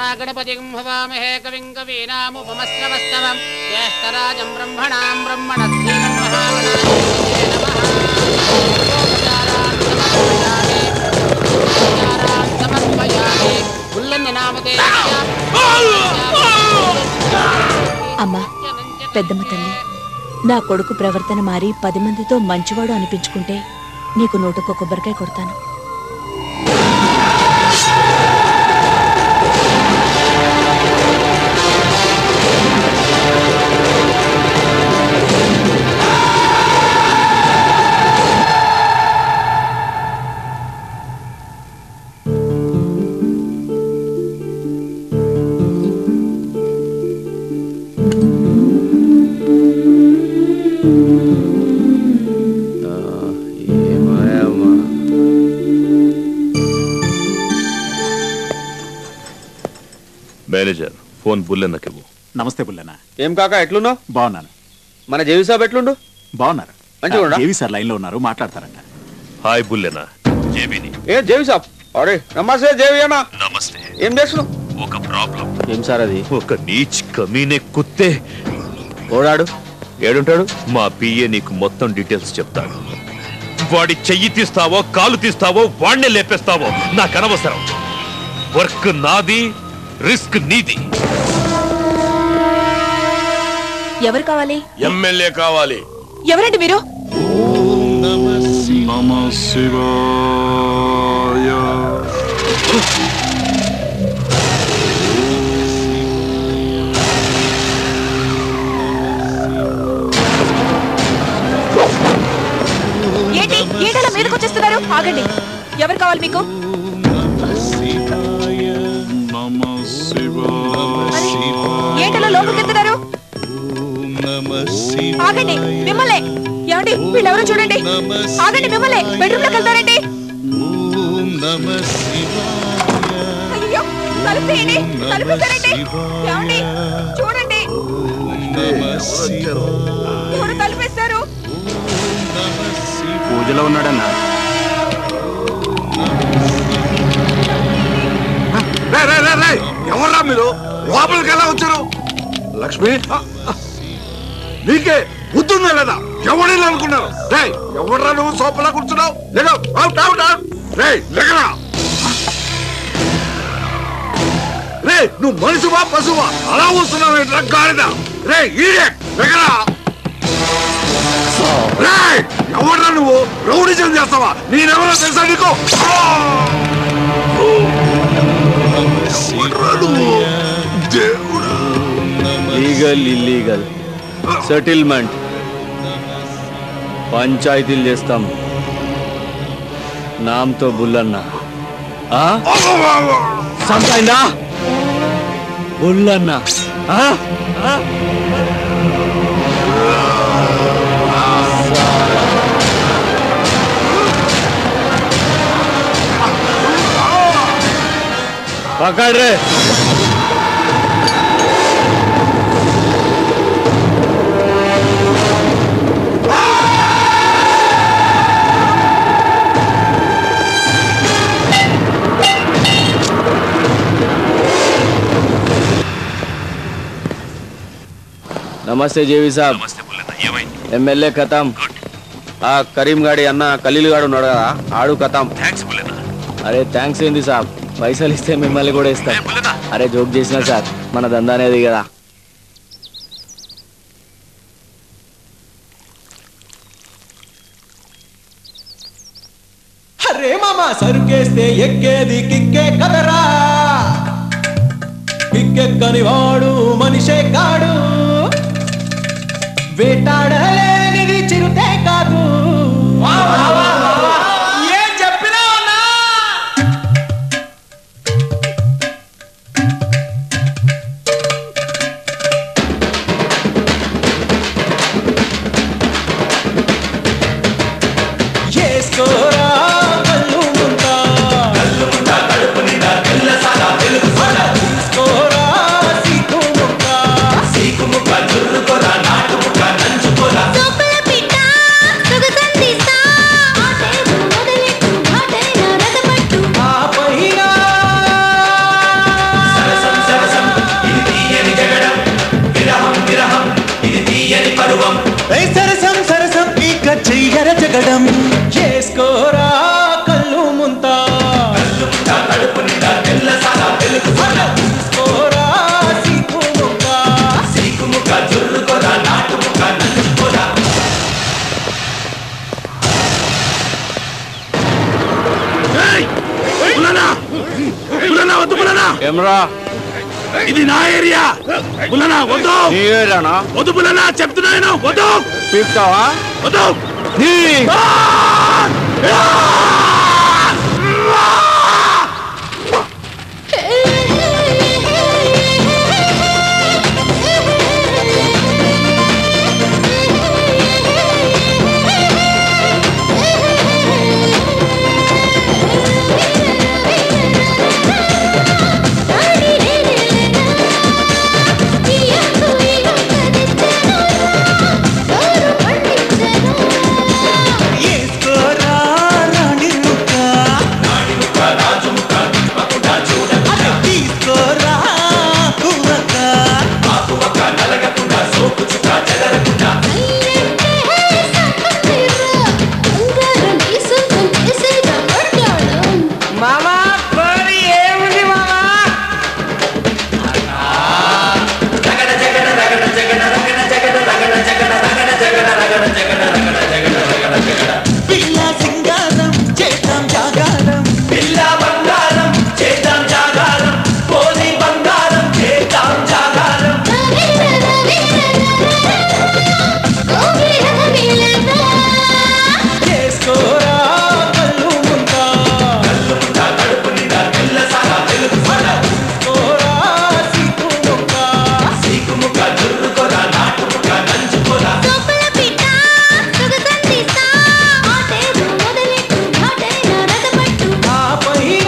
गणपतिं हवामहे कविं कवीनामुपमस्रवस्तवं ज्येष्ठराजं ब्रह्मणां ब्रह्मणस्येनं महागणाधिपतये नमः उपचारान् समर्पयामि పుల్లన్న నామదే అమ్మా పెద్దమ్మ తల్లి నా కొడుకు ప్రవర్తన మారి పది మందితో మంచివాడు అనిపించుకుంటే నీకు నూటుకో కొబ్బరికాయ కొడతాను మేనేజర్ ఫోన్ బుల్లెన్నకివ్వు నమస్తే బుల్లన్న ఏం కాక ఎట్లున్నావు బాగున్నాను మన జేవి సాబ్ ఎట్లుండు బాగున్నారు మంచిగా ఉన్నాడా? ఏవి సార్ లైన్ లో ఉన్నారు మాట్లాడతారంట హాయ్ బుల్లెన్న జేబీని ఏ జేవి సాబ్ అరే నమస్తే జేవి అన్న నమస్తే ఏం చేస్తున్నావు ఒక ప్రాబ్లం ఏం సార్ అది ఒక నీచ్ కమీనే కుత్తే ఓడాడు ఏడుంటాడు మా పిఏ నీకు మొత్తం డీటెయిల్స్ చెప్తాడు వాడి చెయ్యి తీస్తావో కాలు తీస్తావో వాణ్ణే లేపేస్తావో నాకు అనవసరం వర్క్ నాది రిస్క్ నీది ఎవరు కావాలి ఎమ్మెల్యే కావాలి ఎవరండి మీరు ఏంటి ఏంటలా మీదకి వచ్చేస్తున్నారు ఆగండి ఎవరు కావాలి మీకు ఏంటలా లోపలికి వెళ్తున్నారు ఆగండి మిమ్మల్ని ఏమండి వీళ్ళెవరో చూడండి ఆగండి మిమ్మల్ని బెడ్రూమ్ లోకి వెళ్తారండి అయ్యో తలుపు తీయండి తలుపు తీస్తారండి ఏమండి చూడండి ఎవరు తలుపేస్తారు పూజలో ఉన్నాడన్నా ఎవర్రా మీరు లోపలికి ఎలా వచ్చారు లక్ష్మి ఆ, ఆ. నీకే బుద్ధుందా లేదా ఎవడేలా అనుకున్నారు రే ఎవడ్రా నువ్వు సోపలా కూర్చున్నావు లేక అవుట్ అవుట్ అవుట్ రే లేకరా రే నువ్వు మనిషివా పశువా అలా వస్తున్నావు ఏంట్రా గాడిద రే ఈడే లేకరా రే ఎవడ్రా నువ్వు రౌడిజం చేస్తావా నేనెవరో తెలుసా నీకు ఎవడ్రా నువ్వు దేవుడా లీగల్ ఇల్లీగల్ సెటిల్మెంట్ పంచాయతీలు చేస్తాం నామ్తో బుల్లన్న ఆ? సంతైందా బుల్లన్న ఆ? ఆ? पकड़ रे నమస్తే జేవి సాబ్ నమస్తే బుల్లెన్న ఏమైంది ఎమ్మెల్యే ఖతం ఆ కరీం గాడి అన్న ఖలీల్ గాడు ఉన్నాడు కదా ఆడు ఖతం థ్యాంక్స్ బుల్లెన్న అరే థ్యాంక్స్ ఏంది సాబ్ పైసలు ఇస్తే మిమ్మల్ని కూడా ఇస్తాం బుల్లెన్న అరే జోక్ చేసిన సార్ మన దందా అనేది కదా అరే మామ సరుకేస్తే ఎక్కేది కిక్కే కదరా కిక్కెక్కని వాడు మనిషే కాడు వేటాడలేనిది చిరుతే కాదు ఏం చెప్పినా చేసుకోరా కళ్ళు ముందా కళ్ళు ముందా కడుపు నిండా తెల్ల సాదా తెలుగు సోడా తీసుకోరా సీకు ముక్క సీకు ముక్క జుర్రుకోరా నాటు ముక్క నంచుకోరా ఏమరా ఇది నా ఏరియా పుల్లనా వద్దు నీ ఏరియానా వద్దు పుల్లనా చెప్తున్నాను వద్దు పీక్తావా వద్దు నీ ఏసుకోరా రాణి ముక్క అరే తీసుకోరా కువక మామా కోరి ఏముంది మామా పిల్ల సింగారం చేద్దాం జాగారం పిల్ల బంగారం చేద్దాం జాగారం పోలి బంగారం చేద్దాం జాగారం చేసుకోరా కళ్ళు ముందా కళ్ళు ముందా కడుపు నిండా పిల్ల సాగా తెలుగు సోడా తీసుకోరా సీకు ముక్క సీకు ముక్క జుర్రుకోరా నాటు ముక్క నంచుకోరా ఆ పైన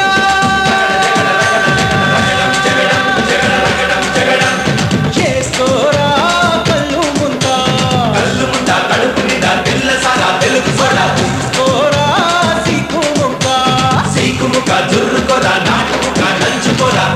చేసుకోరా కళ్ళు ముందా కళ్ళు ముందా కడుపు నిండా పిల్ల సాగా తెలుగు సోడా తీసుకోరా సీకు ముక్క సీకు ముక్క జుర్రుకోరా నాటు ముక్క నంచుకోరా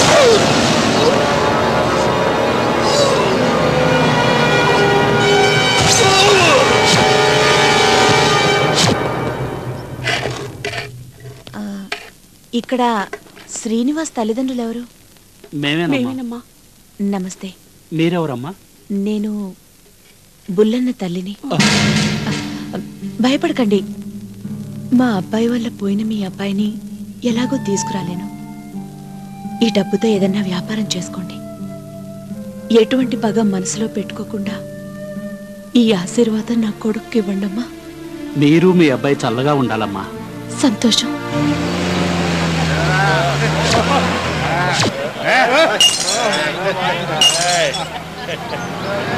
ఇక్కడ శ్రీనివాస్ తల్లిదండ్రులు ఎవరు మేమేనమ్మా నమస్తే మీరెవరమ్మా నేను బుల్లన్న తల్లిని భయపడకండి మా అబ్బాయి వల్ల పోయిన మీ అబ్బాయిని ఎలాగో తీసుకురాలేను ఈ డబ్బుతో ఏదన్నా వ్యాపారం చేసుకోండి ఎటువంటి పగ మనసులో పెట్టుకోకుండా ఈ ఆశీర్వాదం నా కొడుకు ఇవ్వండమ్మా మీరు మీ అబ్బాయి చల్లగా ఉండాలమ్మా సంతోషం ఆ